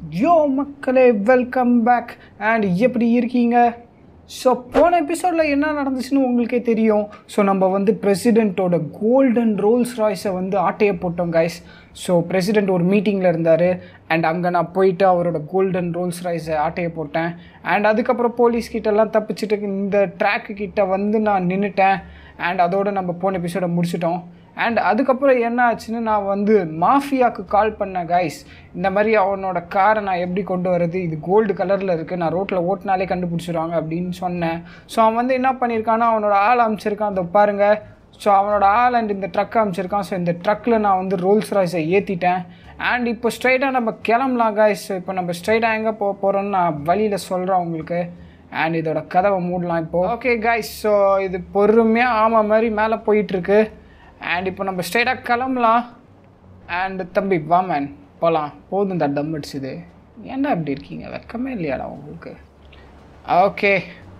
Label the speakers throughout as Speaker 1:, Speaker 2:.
Speaker 1: யோ மக்களே welcome back and எப்படி இருக்கீங்க ஸோ போன எபிசோடில் என்ன நடந்துச்சுன்னு உங்களுக்கே தெரியும் ஸோ நம்ம வந்து பிரசிடெண்ட்டோட கோல்டன் ரோல்ஸ் ராய்ஸை வந்து ஆட்டையை போட்டோம் கைஸ் ஸோ பிரசிடெண்ட் ஒரு மீட்டிங்கில் இருந்தார் அண்ட் அங்கே நான் போயிட்டு அவரோட கோல்டன் ரோல்ஸ் ராய்ஸை ஆட்டையை போட்டேன் அண்ட் அதுக்கப்புறம் போலீஸ் கிட்டலாம் தப்பிச்சுட்டு இந்த ட்ராக்கு கிட்ட வந்து நான் நின்றுட்டேன் அண்ட் அதோட நம்ம போன எபிசோடை முடிச்சிட்டோம் அண்ட் அதுக்கப்புறம் என்ன ஆச்சுன்னு நான் வந்து மாஃபியாவுக்கு கால் பண்ணேன் கைஸ் இந்த மாதிரி அவனோட காரை நான் எப்படி கொண்டு வரது இது கோல்டு கலரில் இருக்குது நான் ரோட்டில் ஓட்டினாலே கண்டுபிடிச்சிருவாங்க அப்படின்னு சொன்னேன் ஸோ அவன் வந்து என்ன பண்ணியிருக்கான்னா அவனோட ஆள் அமைச்சிருக்கான் அதை பாருங்கள் ஸோ அவனோட ஆள் அண்ட் இந்த ட்ரக் அமைச்சிருக்கான் ஸோ இந்த ட்ரக்கில் நான் வந்து ரோல்ஸ் ராய்ஸை ஏற்றிட்டேன் அண்ட் இப்போ ஸ்ட்ரைட்டாக நம்ம கிளம்பலாம் கைஸ் இப்போ நம்ம ஸ்ட்ரைட்டாக எங்கே போக போகிறோன்னு நான் வழியில் சொல்கிறேன் உங்களுக்கு அண்ட் இதோட கதவை மூடலாம் இப்போது ஓகே கைஸ் ஸோ இது பொறுமையாக ஆமாம் மாதிரி மேலே போயிட்டுருக்கு அண்ட் இப்போ நம்ம ஸ்ட்ரைட்டாக கிளம்பலாம் அண்ட் தம்பி வா மேன் போகலாம் போதும் இந்த டம் அடிச்சுது ஏன்டா இப்படி இருக்கீங்க வெக்கமே இல்லையாடா உங்களுக்கு ஓகே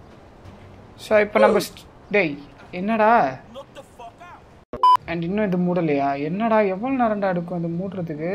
Speaker 1: ஸோ இப்போ நம்ம st- டேய் என்னடா அண்ட் இன்னும் இது மூடலையா என்னடா எவ்வளோ நேரம்டா எடுக்கும் இது மூடுறதுக்கு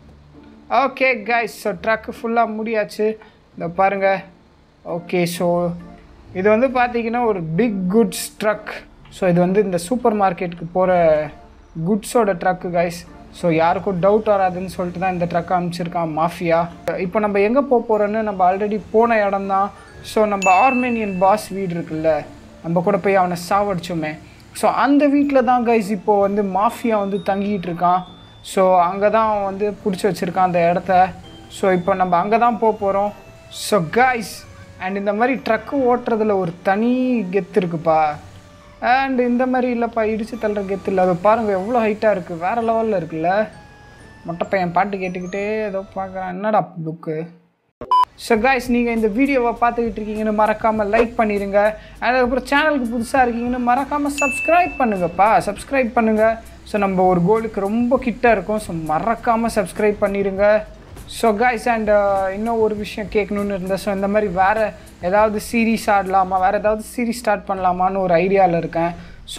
Speaker 1: ஓகே கைஸ் ஸோ ட்ரக்கு ஃபுல்லாக முடியாச்சு இந்த பாருங்கள் ஓகே ஸோ இது வந்து பார்த்தீங்கன்னா ஒரு பிக் குட்ஸ் ட்ரக் ஸோ இது வந்து இந்த சூப்பர் மார்க்கெட்டுக்கு போகிற குட்ஸோட ட்ரக்கு கைஸ் ஸோ யாருக்கும் டவுட் வராதுன்னு சொல்லிட்டு தான் இந்த ட்ரக்கை அனுப்பிச்சிருக்கான் மாஃபியா இப்போ நம்ம எங்கே போக போகிறோன்னு நம்ம ஆல்ரெடி போன இடம் தான் ஸோ நம்ம ஆர்மேனியன் பாஸ் வீடு இருக்குல்ல நம்ம கூட போய் அவனை சாவடிச்சோமே ஸோ அந்த வீட்டில் தான் கைஸ் இப்போது வந்து மாஃபியா வந்து தங்கிட்டு இருக்கான் ஸோ அங்கே தான் அவன் வந்து பிடிச்சி வச்சுருக்கான் அந்த இடத்த ஸோ இப்போ நம்ம அங்கே தான் போக போகிறோம் ஸோ கைஸ் அண்ட் இந்த மாதிரி ட்ரக்கு ஓட்டுறதுல ஒரு தனி கெத்து இருக்குப்பா அண்ட் இந்த மாதிரி இல்லைப்பா இடிச்சு தள்ளுற கெத்து இல்லை அது பாருங்கள் எவ்வளோ ஹைட்டாக இருக்குது வேறு லெவலில் இருக்குல்ல மொட்டை பையன் பாட்டு கேட்டுக்கிட்டே ஏதோ பார்க்குறான் என்னடா லுக்கு ஸோ காய்ஸ் நீங்கள் இந்த வீடியோவை பார்த்துக்கிட்டு இருக்கீங்கன்னு மறக்காமல் லைக் பண்ணிடுங்க அதுக்கப்புறம் சேனலுக்கு புதுசாக இருக்கீங்கன்னு மறக்காமல் சப்ஸ்கிரைப் பண்ணுங்கப்பா சப்ஸ்கிரைப் பண்ணுங்கள் ஸோ நம்ம ஒரு கோலுக்கு ரொம்ப கிட்ட இருக்கோம் ஸோ மறக்காமல் சப்ஸ்கிரைப் பண்ணிடுங்க ஸோ காய்ஸ் அண்ட் இன்னும் ஒரு விஷயம் கேட்கணுன்னு இருந்தேன் ஸோ இந்த மாதிரி வேறு ஏதாவது சீரீஸ் ஆடலாமா வேறு ஏதாவது சீரீஸ் ஸ்டார்ட் பண்ணலாமான்னு ஒரு ஐடியாவில் இருக்கேன் ஸோ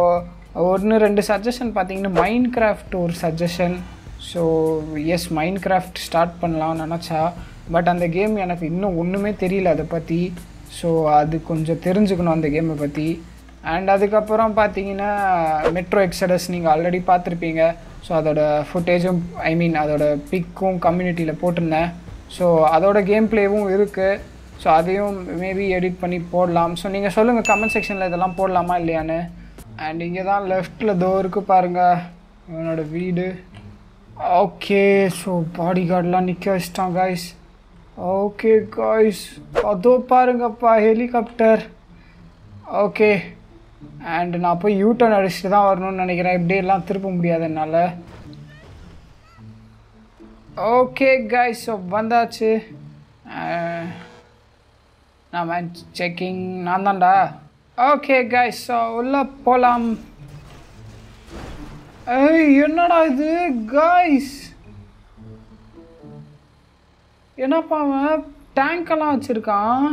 Speaker 1: ஒன்று ரெண்டு சஜஷன் பார்த்தீங்கன்னா மைண்ட் கிராஃப்ட் ஒரு suggestion so yes Minecraft start பண்ணலாம்னு நினச்சா பட் அந்த கேம் எனக்கு இன்னும் ஒன்றுமே தெரியல அதை பற்றி ஸோ அது கொஞ்சம் தெரிஞ்சுக்கணும் அந்த கேமை பற்றி அண்ட் அதுக்கப்புறம் பார்த்தீங்கன்னா மெட்ரோ எக்ஸடஸ் நீங்கள் ஆல்ரெடி பார்த்துருப்பீங்க ஸோ அதோட ஃபுட்டேஜும் ஐ மீன் அதோட பிக்கும் கம்யூனிட்டியில் போட்டிருந்தேன் ஸோ அதோட கேம் ப்ளேவும் இருக்குது ஸோ அதையும் மேபி எடிட் பண்ணி போடலாம் ஸோ நீங்கள் சொல்லுங்கள் கமெண்ட் செக்ஷனில் இதெல்லாம் போடலாமா இல்லையான்னு அண்ட் இங்கே தான் லெஃப்ட்டில் தோ இருக்குது பாருங்கள் இவனோட வீடு ஓகே ஸோ பாடி கார்டெலாம் நிற்க வச்சிட்டான் காய்ஸ் ஓகே காய்ஸ் அதோ பாருங்கப்பா ஹெலிகாப்டர் ஓகே அண்ட் நான் போய் யூட்டர்ன் அடிச்சுட்டு தான் வரணும்னு நினைக்கிறேன் இப்படி எல்லாம் திருப்ப முடியாது என்னால் ஓகே காய்ஸ் ஸோ வந்தாச்சு அஹ், நான் செக்கிங் நான் தான்டா ஓகே காய்ஸ் ஸோ உள்ளே போகலாம் ஏய் என்னடா இது காய்ஸ் என்னப்பா அவன் டேங்க்கெல்லாம் வச்சுருக்கான்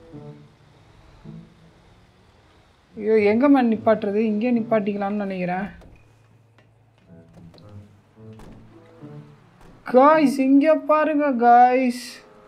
Speaker 1: ஐயோ எங்கே மேன் நிப்பாட்டுறது இங்கே நிப்பாட்டிக்கலாம்னு நினைக்கிறேன் காய்ஸ் இங்கே பாருங்க காய்ஸ்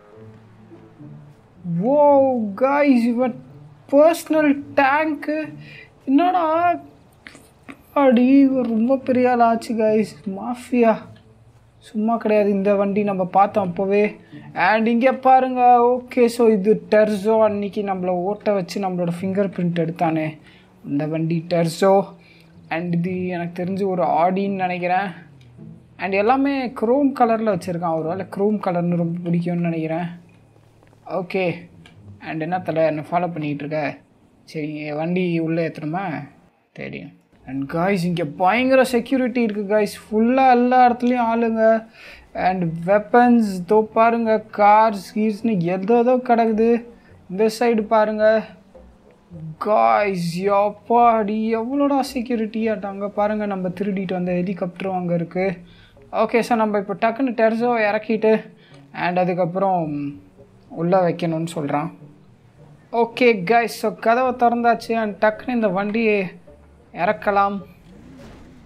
Speaker 1: ஓ காய்ஸ் இவன் பர்சனல் டேங்க்கு என்னடா அடி இவர் ரொம்ப பெரிய ஆள் ஆச்சு காய்ஸ் மாஃபியா சும்மா கிடையாது இந்த வண்டி நம்ம பார்த்தோம் அப்போவே அண்ட் இங்கே பாருங்க ஓகே ஸோ இது டெர்சோ அன்னைக்கு நம்மளை ஓட்ட வச்சு நம்மளோட ஃபிங்கர் பிரிண்ட் எடுத்தானே இந்த வண்டி டெர்சோ அண்ட் இது எனக்கு தெரிஞ்சு ஒரு ஆடின்னு நினைக்கிறேன் அண்ட் எல்லாமே க்ரோம் கலரில் வச்சுருக்கான் ஒரு வேளை க்ரோம் கலர்னு ரொம்ப பிடிக்கும்னு நினைக்கிறேன் ஓகே அண்ட் என்ன தலை என்ன ஃபாலோ பண்ணிகிட்டு இருக்க சரி வண்டி உள்ளே ஏற்றணுமா தெரியும் அண்ட் காய்ஸ் இங்கே பயங்கர செக்யூரிட்டி இருக்குது காய்ஸ் ஃபுல்லாக எல்லா இடத்துலையும் ஆளுங்க அண்ட் வெப்பன்ஸ் தோ பாருங்க கார்ஸ் கீர்ஸ்னு எதோ ஏதோ கிடக்குது இந்த சைடு பாருங்க காய்ஸ் அடி எவ்வளோடா செக்யூரிட்டி அங்கே பாருங்கள் நம்ம திருடிட்டு வந்த ஹெலிகாப்டரும் அங்கே இருக்குது ஓகே சார் நம்ம இப்போ டக்குன்னு டெர்ஸோ இறக்கிட்டு அண்ட் அதுக்கப்புறம் உள்ளே வைக்கணும்னு சொல்கிறான் ஓகே கைஸ் ஸோ கதவை திறந்தாச்சு அண்ட் டக்குன்னு இந்த வண்டியை இறக்கலாம்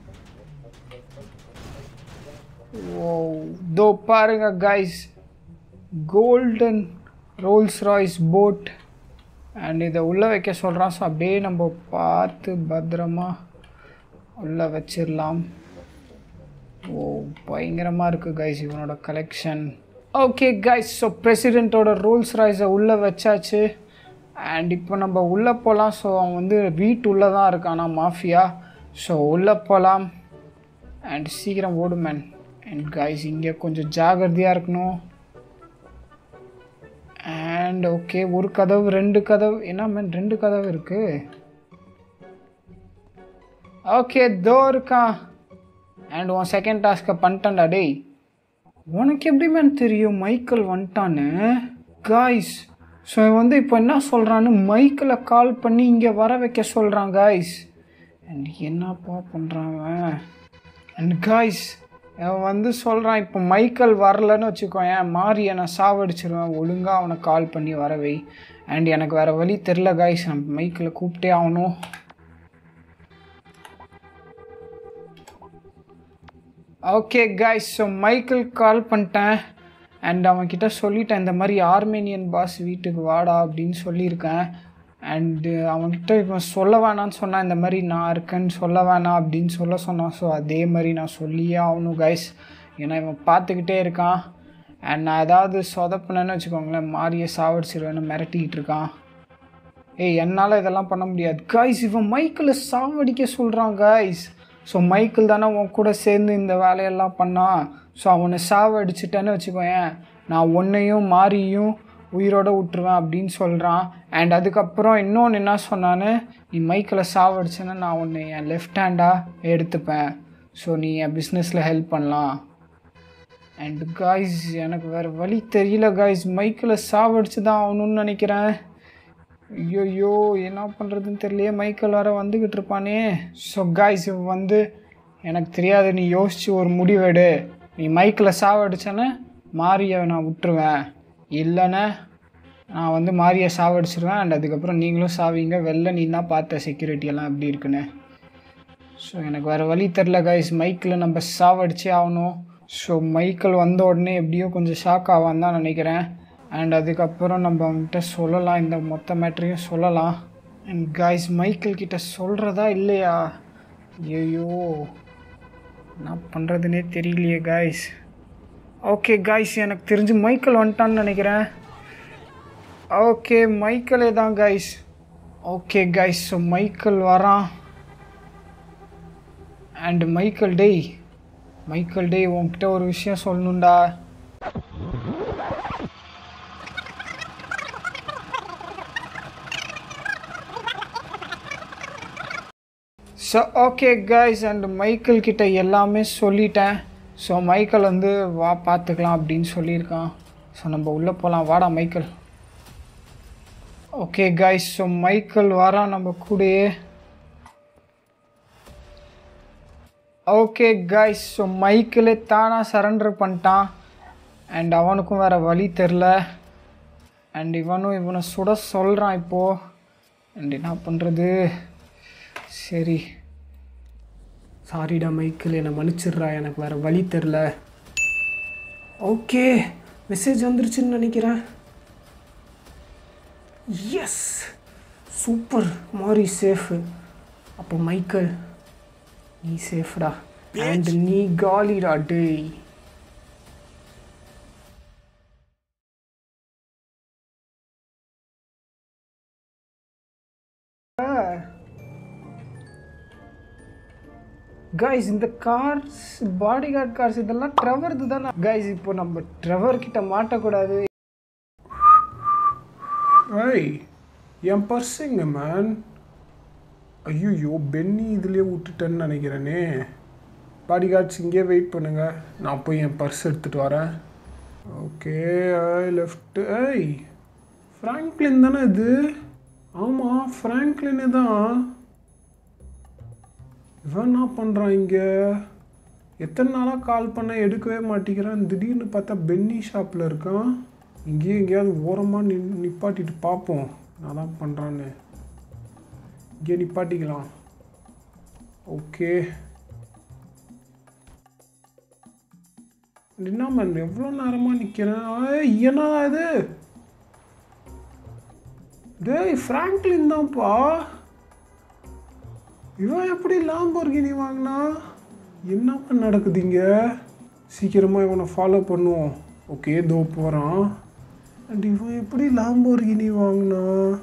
Speaker 1: ஓ தோ பாருங்க guys golden Rolls Royce boat and இதை உள்ளே வைக்க சொல்கிறான் ஸோ அப்படியே நம்ம பார்த்து பத்திரமா உள்ளே வச்சிடலாம் ஓ பயங்கரமாக இருக்குது கைஸ் இவனோட கலெக்ஷன் ஓகே கைஸ் ஸோ பிரசிடெண்ட்டோட ரூல்ஸ் ராய்ஸை உள்ளே வச்சாச்சு அண்ட் இப்போ நம்ம உள்ளே போகலாம் ஸோ அவன் வந்து வீட்டு உள்ளே தான் இருக்கானா மாஃபியா ஸோ உள்ளே போகலாம் அண்ட் சீக்கிரம் ஓடு மேன் அண்ட் கைஸ் இங்கே கொஞ்சம் ஜாகிரதையாக இருக்கணும் அண்ட் ஓகே ஒரு கதவு ரெண்டு கதவு என்ன மேன் ரெண்டு கதவு இருக்குது ஓகே தோ இருக்கான் அண்ட் உன் செகண்ட் டாஸ்க்கை பண்ணிட்டேன்டா டேய் உனக்கு எப்படி மேன் தெரியும் மைக்கேல் வந்துட்டான்னு காய்ஸ் ஸோ வந்து இப்போ என்ன சொல்கிறான்னு மைக்கில் கால் பண்ணி இங்கே வர வைக்க சொல்கிறான் காய்ஸ் அண்ட் என்னப்பா பண்ணுறான் அவன் அண்ட் காய்ஸ் அவன் வந்து சொல்கிறான் இப்போ மைக்கேல் வரலன்னு வச்சுக்கோயேன் மாறியை நான் சாவடிச்சிருவேன் ஒழுங்காக அவனை கால் பண்ணி வரவை அண்ட் எனக்கு வேறு வழி தெரில காய்ஸ் நம்ம மைக்கில் கூப்பிட்டே ஆகணும் okay guys so Michael call பண்ணிட்டேன் அண்ட் அவன்கிட்ட சொல்லிட்டேன் இந்த மாதிரி ஆர்மேனியன் பாஸ் வீட்டுக்கு வாடா அப்படின்னு சொல்லியிருக்கேன் அண்டு அவன்கிட்ட இவன் சொல்ல வேணான்னு சொன்னான் இந்த மாதிரி நான் இருக்கேன்னு சொல்ல வேணாம் அப்படின்னு சொல்ல சொன்னான் ஸோ அதே மாதிரி நான் சொல்லியே ஆகணும் கைஸ் ஏன்னா இவன் பார்த்துக்கிட்டே இருக்கான் அண்ட் நான் ஏதாவது சொதப்பினேன்னு வச்சுக்கோங்களேன் மாறியை சாவடிச்சிருவேன்னு மிரட்டிக்கிட்டு இருக்கான் ஏய் என்னால் இதெல்லாம் பண்ண முடியாது காய்ஸ் இவன் மைக்கில் சாவடிக்க சொல்கிறான் காய்ஸ் ஸோ மைக்கிள் தானே உன் கூட சேர்ந்து இந்த வேலையெல்லாம் பண்ணான் ஸோ அவனை சாவடிச்சிட்டேன்னு வச்சுக்கோயேன் நான் உன்னையும் மாறியும் உயிரோட விட்டுருவேன் அப்படின்னு சொல்கிறான் அண்ட் அதுக்கப்புறம் இன்னொன்று என்ன சொன்னான்னு நீ மைக்கில் சாவடிச்சேன்னா நான் உன்னை என் லெஃப்ட் ஹேண்டாக எடுத்துப்பேன் ஸோ நீ என் பிஸ்னஸில் ஹெல்ப் பண்ணலாம் அண்ட் காய்ஸ் எனக்கு வேறு வழி தெரியல காய்ஸ் மைக்கில் சாவடிச்சு தான் ஆகணும்னு நினைக்கிறேன் ஐயோயோ என்ன பண்ணுறதுன்னு தெரியலையே மைக்கேல் வர வந்துக்கிட்டு இருப்பானே ஸோ காய்ஸ் வந்து எனக்கு தெரியாது நீ யோசிச்சு ஒரு முடிவெடு நீ மைக்கில் சாவடிச்சேன்னு மாரியை நான் விட்டுருவேன் இல்லைன்னா நான் வந்து மாரியை சாவடிச்சிருவேன் அண்ட் அதுக்கப்புறம் நீங்களும் சாவீங்க வெளில நீ தான் பார்த்த செக்யூரிட்டி எல்லாம் எப்படி இருக்குன்னு ஸோ எனக்கு வேறு வழி தெரில காய்ஸ் மைக்கில் நம்ம சாவடிச்சே ஆகணும் ஸோ மைக்கிள் வந்த உடனே எப்படியோ கொஞ்சம் ஷாக் ஆவான்னு தான் நினைக்கிறேன் அண்ட் அதுக்கப்புறம் நம்ம அவங்ககிட்ட சொல்லலாம் இந்த மொத்த மேட்ரையும் சொல்லலாம் அண்ட் காய்ஸ் மைக்கிள் கிட்ட சொல்கிறதா இல்லையா ஐயோ என்ன பண்ணுறதுனே தெரியலையே காய்ஸ் ஓகே காய்ஸ் எனக்கு தெரிஞ்சு மைக்கேல் வந்துட்டான்னு நினைக்கிறேன் ஓகே மைக்கேலே தான் guys okay guys so Michael வரான் அண்ட் மைக்கேல் டேய் மைக்கேல் டேய் உன்கிட்ட ஒரு விஷயம் சொல்லணும்டா so okay guys and Michael கிட்ட எல்லாமே சொல்லிட்டேன் ஸோ மைக்கேல் வந்து வா பார்த்துக்கலாம் அப்படின்னு சொல்லியிருக்கான் ஸோ நம்ம உள்ளே போகலாம் வாடா Michael okay guys so Michael வரான் நம்ம கூடயே ஓகே கைஸ் ஸோ மைக்கிளே தானாக சரண்டர் பண்ணிட்டான் அண்ட் அவனுக்கும் வேறு வழி தெரில அண்ட் இவனும் இவனை சுட சொல்கிறான் இப்போது அண்ட் என்ன பண்ணுறது சரி சாரிடா மைக்கிள் என்னை மன்னிச்சிடுறா எனக்கு வேறு வழி தெரில ஓகே மெசேஜ் வந்துருச்சுன்னு நினைக்கிறேன் எஸ் சூப்பர் மாரி சேஃபு அப்போ மைக்கேல் நீ சேஃப்டா அண்ட் நீ காலிடா டேய் கைஸ் இந்த கார்ஸ் பாடி கார்டு கார்ஸ் இதெல்லாம் ட்ரெவர்து தானே கைஸ் இப்போ நம்ம ட்ரெவர் கிட்ட மாட்டக்கூடாது
Speaker 2: ஏய் என் பர்ஸுங்க மேன் ஐயோ பென்னி இதுலேயே விட்டுட்டேன்னு நினைக்கிறேனே பாடி கார்ட்ஸ் இங்கேயே வெயிட் பண்ணுங்க நான் போய் என் பர்ஸ் எடுத்துகிட்டு வரேன் ஓகே லெஃப்ட் ஏய் ஃப்ராங்க்லின் தானே இது ஆமாம் ஃப்ராங்க்லினு தான் இவன் என்ன பண்ணுறான் இங்கே எத்தனை நாளாக கால் பண்ண எடுக்கவே மாட்டேங்கிறான் திடீர்னு பார்த்தா பென்னி ஷாப்பில் இருக்கான் இங்கேயே எங்கேயாவது ஓரமாக நின் நிப்பாட்டிட்டு பார்ப்போம் நான் தான் பண்ணுறான்னு இங்கே நிப்பாட்டிக்கலாம் ஓகே என்ன மேன் எவ்வளோ நேரமாக நிற்கிறேன் ஏய், என்னடா இது டேய் ஃப்ராங்க்லின் தான்ப்பா இவன் எப்படி லாம்போர்கினி வாங்கினா என்ன நடக்குது இங்கே சீக்கிரமாக இவனை ஃபாலோ பண்ணுவோம் ஓகே தோ போகிறான் அண்ட் இவன் எப்படி லாம்போர்கினி வாங்கினா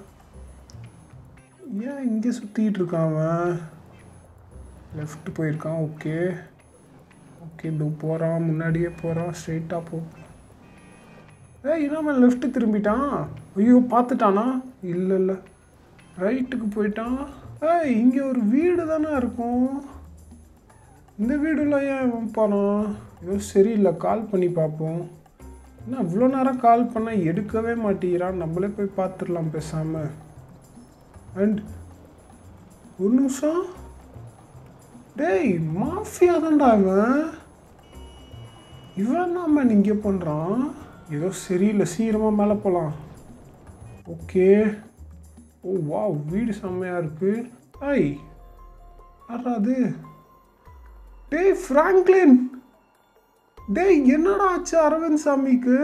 Speaker 2: ஏன் இங்கே சுற்றிட்டு இருக்கான் அவன் லெஃப்ட் போயிருக்கான் ஓகே ஓகே இதோ போகிறான் முன்னாடியே போகிறான் ஸ்ட்ரெயிட்டாக போ ஏய் என்ன லெஃப்ட் திரும்பிட்டான் ஐயோ பார்த்துட்டானா இல்லை இல்லை ரைட்டுக்கு போயிட்டான் ஏய் இங்கே ஒரு வீடு தானே இருக்கும் இந்த வீடுல ஏன் இவன் போனான் ஏதோ சரியில்லை கால் பண்ணி பார்ப்போம் என்ன இவ்வளோ நேரம் கால் பண்ணால் எடுக்கவே மாட்டேங்கிறான் நம்மளே போய் பார்த்துடலாம் பேசாமல் அண்ட் ஒரு நிமிஷம் டேய் மாஃபியா தான்டா இவன் இவன் தான் மேன் இங்கே பண்ணுறான் ஏதோ சரியில்லை சீக்கிரமாக மேலே போகலாம் ஓகே ஓ வா வீடு செம்மையாக இருக்கு ஐய் யாரா அது டேய் ஃப்ராங்க்லின் டேய் என்னடா ஆச்சு அரவிந்த் சாமிக்கு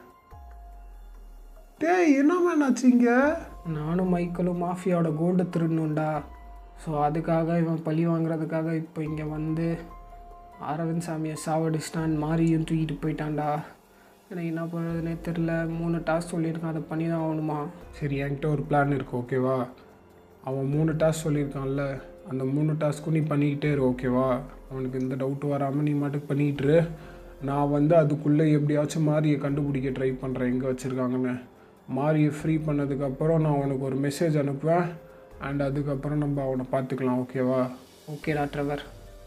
Speaker 2: டேய் என்ன மேன் ஆச்சு இங்கே
Speaker 1: நானும் மைக்கேலும் மாஃபியாவோட கோல்டு திருடணும்டா ஸோ அதுக்காக இவன் பழி வாங்குறதுக்காக இப்போ இங்கே வந்து அரவிந்த் சாமியை சாவடிச்சிட்டான் மாரியும் தூக்கிட்டு போயிட்டான்டா எனக்கு என்ன பண்ணுறதுனே தெரில மூணு டாஸ்க் சொல்லியிருக்கான் அதை பண்ணி தான் ஆகணுமா
Speaker 2: சரி என்கிட்ட ஒரு பிளான் இருக்கு ஓகேவா அவன் மூணு டாஸ்க் சொல்லியிருக்கான்ல அந்த மூணு டாஸ்க்கும் நீ பண்ணிக்கிட்டே இரு ஓகேவா அவனுக்கு எந்த டவுட்டும் வராமல் நீ மாட்டுக்கு பண்ணிக்கிட்டு இரு. நான் வந்து அதுக்குள்ளே எப்படியாச்சும் மாரியை கண்டுபிடிக்க ட்ரை பண்ணுறேன் எங்கே வச்சுருக்காங்கன்னு மாரியை ஃப்ரீ பண்ணதுக்கப்புறம் நான் அவனுக்கு ஒரு மெசேஜ் அனுப்புவேன் அண்ட் அதுக்கப்புறம் நம்ம அவனை பார்த்துக்கலாம் ஓகேவா
Speaker 1: ஓகேடா ட்ரெவர்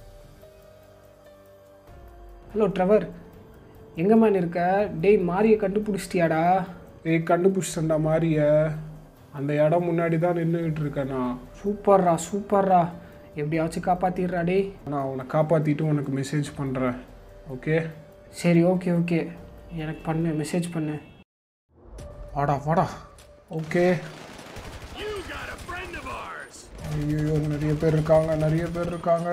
Speaker 1: ஹலோ ட்ரெவர் எங்கே மேன் இருக்க டேய் மாரியை கண்டுபிடிச்சிட்டியாடா
Speaker 2: ஏய் கண்டுபிடிச்சிட்டேன்டா மாரியை அந்த இடம் முன்னாடி தான் நின்றுக்கிட்டு இருக்கேன் நான்
Speaker 1: சூப்பர்ரா சூப்பர்ரா எப்படியாச்சும் காப்பாற்றிடுறா டேய்
Speaker 2: நான் அவனை காப்பாற்றிட்டு உனக்கு மெசேஜ் பண்ணுறேன் ஓகே
Speaker 1: சரி ஓகே ஓகே எனக்கு பண்ணு மெசேஜ் பண்ணு
Speaker 2: வாடா வாடா okay
Speaker 3: You got a friend of ours.
Speaker 2: ஐயோ நிறைய பேர் இருக்காங்க நிறைய பேர் இருக்காங்க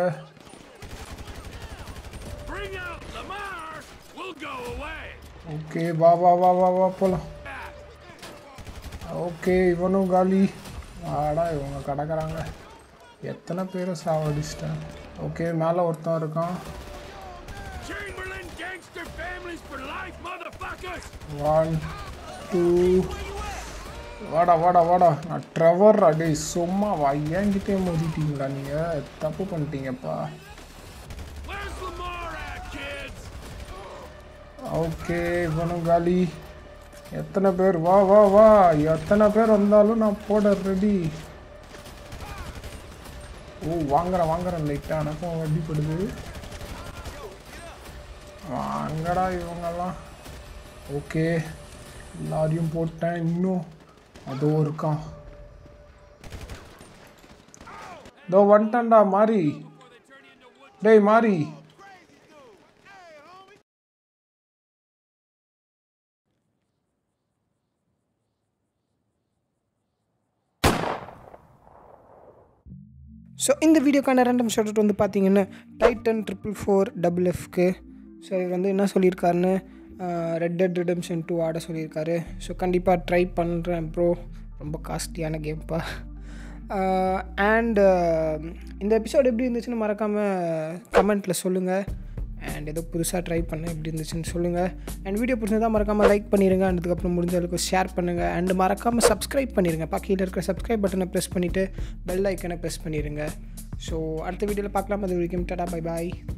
Speaker 3: Bring out Lamar. We'll go away.
Speaker 2: Okay வா வா வா வா வா போகலாம்
Speaker 3: Back.
Speaker 2: ஓகே இவனும் காலி வாடா இவங்க கிடக்குறாங்க எத்தனை பேரை சாவடிச்சிட்டேன் ஓகே மேலே ஒருத்தன் இருக்கான்
Speaker 3: Chamberlain gangster families for life, motherfuckers.
Speaker 2: One two வாடா வாடா வாடா நான் ட்ரெவர் அடே சும்மா வா என்கிட்டே மோதிட்டீங்களா நீங்கள் தப்பு பண்ணிட்டீங்கப்பா
Speaker 3: Where's Lamar at, kids?
Speaker 2: Okay இவனும் காலி எத்தனை பேர் வா வா வா எத்தனை பேர் வந்தாலும் நான் போட ரெடி ஓ வாங்குறேன் வாங்குறேன் லைட்டாக எனக்கும் அடிப்படுது வாங்கடா இவங்கெல்லாம் ஓகே எல்லாரையும் போட்டேன் இன்னும் அதோ இருக்கான் இதோ வந்துட்டேன்டா மாறி டேய் மாறி
Speaker 1: ஸோ இந்த வீடியோக்கான ரேண்டம் ஷார்ட் வந்து பார்த்தீங்கன்னா டைட்டன் ட்ரிபிள் ஃபோர் டபுள் எஃப்க்கு ஸோ இவர் வந்து என்ன சொல்லியிருக்காருன்னு ரெட் டெட் ரிடம்ஷன் டூ ஆட சொல்லியிருக்காரு ஸோ கண்டிப்பாக ட்ரை பண்ணுறேன் ப்ரோ ரொம்ப காஸ்ட்லியான கேம்ப்பா அண்ட் இந்த எபிசோட் எப்படி இருந்துச்சுன்னு மறக்காமல் கமெண்ட்டில் சொல்லுங்கள் அண்ட் ஏதோ புதுசாக ட்ரை பண்ண எப்படி இருந்துச்சுன்னு சொல்லுங்கள் அண்ட் வீடியோ பிடிச்சிருந்தா மறக்காமல் லைக் பண்ணிடுங்க and அதுக்கப்புறம் முடிஞ்ச அளவுக்கு ஷேர் பண்ணுங்கள் அண்ட் மறக்காமல் சப்ஸ்கிரைப் பண்ணிடுங்க பக்கத்தில் இருக்கிற சப்ஸ்கிரைப் பட்டனை ப்ரெஸ் பண்ணிவிட்டு பெல் ஐக்கனை ப்ரெஸ் பண்ணிடுங்க ஸோ அடுத்த வீடியோவில் பார்க்கலாம் அது வரைக்கும் டாடா பை பாய்